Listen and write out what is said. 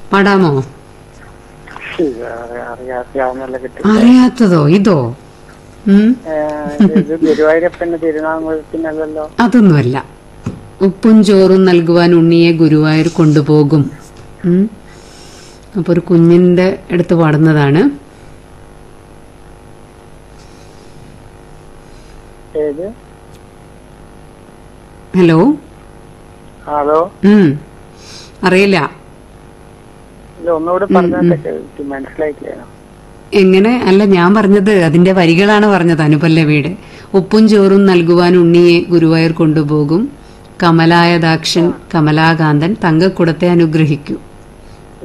പാടാമോ അറിയാവുന്നല്ല കിട്ടി അറിയാത്തതോ ഇതോ ഉം ഇത് ഗുരുവായൂരപ്പന്റെ തിരുനാമത്തിനല്ലല്ലോ അതൊന്നുമല്ല ഉപ്പും ചോറും നൽകുവാൻ ഉണ്ണിയെ ഗുരുവായൂർ കൊണ്ടുപോകും ഉം. അപ്പൊ ഒരു കുഞ്ഞിന്റെ അടുത്ത് പാടുന്നതാണ് ഏത് ഹലോ ഹലോ ഉം അറിയില്ല ഇത് ഒന്നുകൂടി പറഞ്ഞിട്ടൊക്കെ എനിക്ക് മനസ്സിലായിട്ടില്ല എങ്ങനെ അല്ല ഞാൻ പറഞ്ഞത് അതിന്റെ വരികളാണ് പറഞ്ഞത് അനുപല്ലവിയുടെ ഉപ്പും ചോറും നൽകുവാൻ ഉണ്ണിയെ ഗുരുവായൂർ കൊണ്ടുപോകും കമലായതാക്ഷൻ കമലാകാന്തൻ തങ്കക്കുടത്തെ അനുഗ്രഹിക്കൂ